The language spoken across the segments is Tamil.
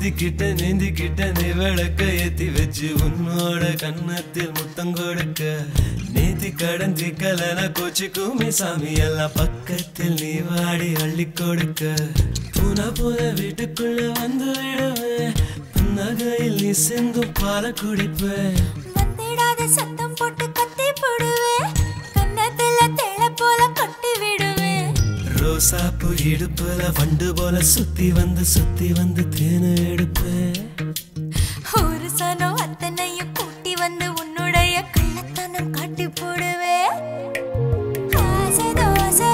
நீந்திக்கிட்ட நீந்திக்கிட்ட நீ விளக்க ஏத்தி வச்சு உன்னோட கன்னத்தில் முத்தம் கொடுக்க நீதி கடந்தி கலன கோச்சிக்குமே சாமி எல்லாம் பக்கத்தில் நீ வாடி அள்ளி கொடுக்க புன புன வீட்டுக்குள்ள வந்து விடுவேன் புன்னகையில் நீ சிந்தும் பால குடிப்பேன் வந்திடாத சத்தம் போட்டு கத்தி போடுவேன் கன்னத்துல தேள போல கொட்டி விடுவேன் ரோசாப்பூ இடுப்புல வண்டு போல சுத்தி வந்து சுத்தி வந்து தேனை எடுப்பேன் ஒரு சனம் அத்தனையும் கூட்டி வந்து உன்னுடைய கள்ளத்தனம் காட்டி போடுவேன் ஆசை தோசை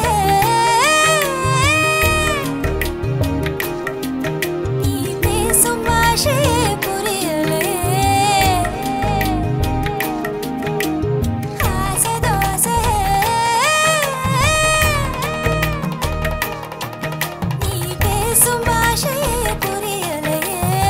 நீ பேசும் பாஷையே புரியலே ஆசை தோசை நீ பேசும் பாஷையே புரியலே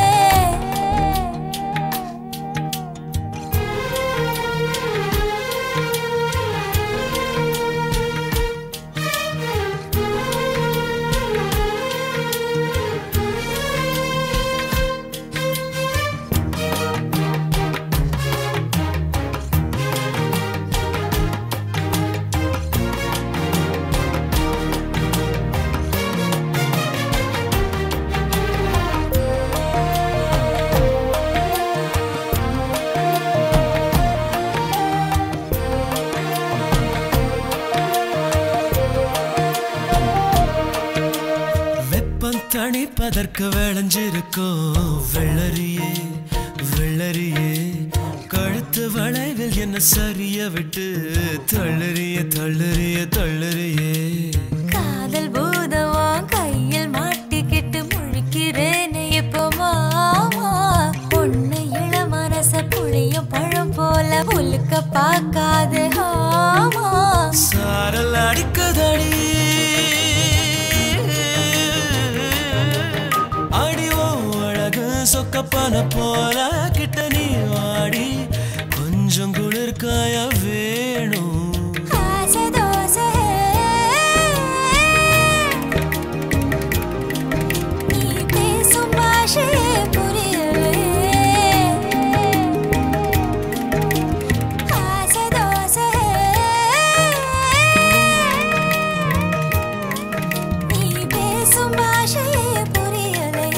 வெப்பம் தணிப்பதற்கு விளைஞ்சிருக்கும் வெள்ளரியே வெள்ளரியே கழுத்து வளைவில் என்ன சரிய விட்டு தள்ளறிய தள்ளறிய தள்ளறியே காதல் பூதவா கையில் மாட்டிக்கிட்டு முழிக்கிறேனே இப்போ மாமா பொண்ணு இள மனச புளியும் பழம் போல உலுக்க பார்க்காது ஆமா சாரல் அடிக்குதடி அடிவோ அழகு சொக்கப்பன போல கிட்ட நீ வாடி கொஞ்சம் குளிர்காய வேணும் ஆசை தோசை நீ பேசும் பாஷையே புரியலே ஆசை தோசை நீ பேசும் பாஷையே புரியலே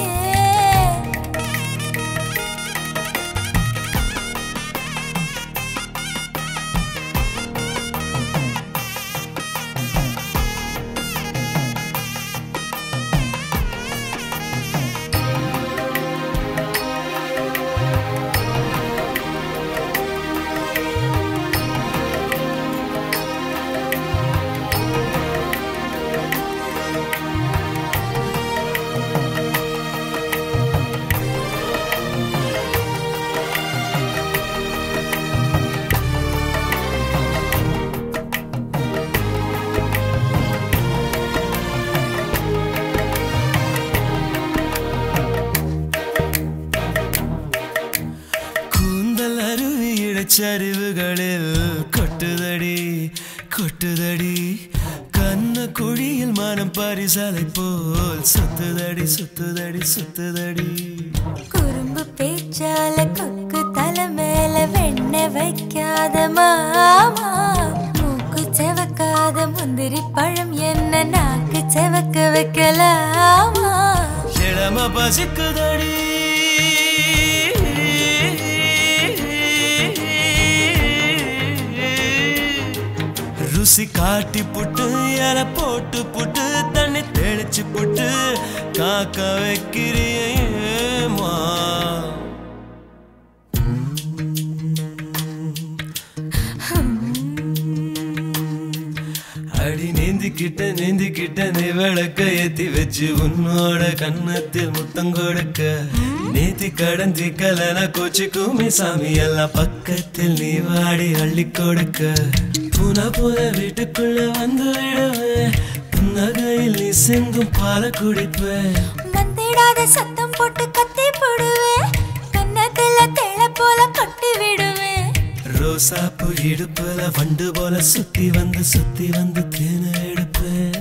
கூந்தல் அருவி இடைச்சரிவுகளில் கொட்டுதடி கொட்டுதடி கண்ண குழியில் மனம் பரிசலை போல் சுத்துதடி சுத்துதடி சுத்துதடி குறும்பு பேச்சால கொக்கு தலை மேல வெண்ண வைக்காத மாமா மூக்கு செவக்காத முந்திரி பழம் என்ன நாக்கு செவக்க வைக்கலாமா இளம பசிக்குதடி ருசி காட்டி புட்டு இலை போட்டு புட்டு தண்ணி தெளிச்சு புட்டு காக்க வைக்கிறியேமா அடி நீந்திக்கிட்ட நீந்திக்கிட்ட நீ விளக்க ஏத்தி வச்சு உன்னோட கன்னத்தில் முத்தம் கொடுக்க நீதி கடந்தி கலன கோச்சிக்குமே சாமி எல்லாம் பக்கத்தில் நீ வாடி அள்ளி கொடுக்க புன புன வீட்டுக்குள்ள வந்து விடுவேன் புன்னகையில் நீ சிந்தும் பால குடிப்பேன் வந்திடாத சத்தம் போட்டு கத்தி போடுவேன் கன்னத்துல தேள போல கொட்டி விடுவேன் ரோசாப்பூ இடுப்புல வண்டு போல சுத்தி வந்து சுத்தி வந்து தேனை எடுப்பேன்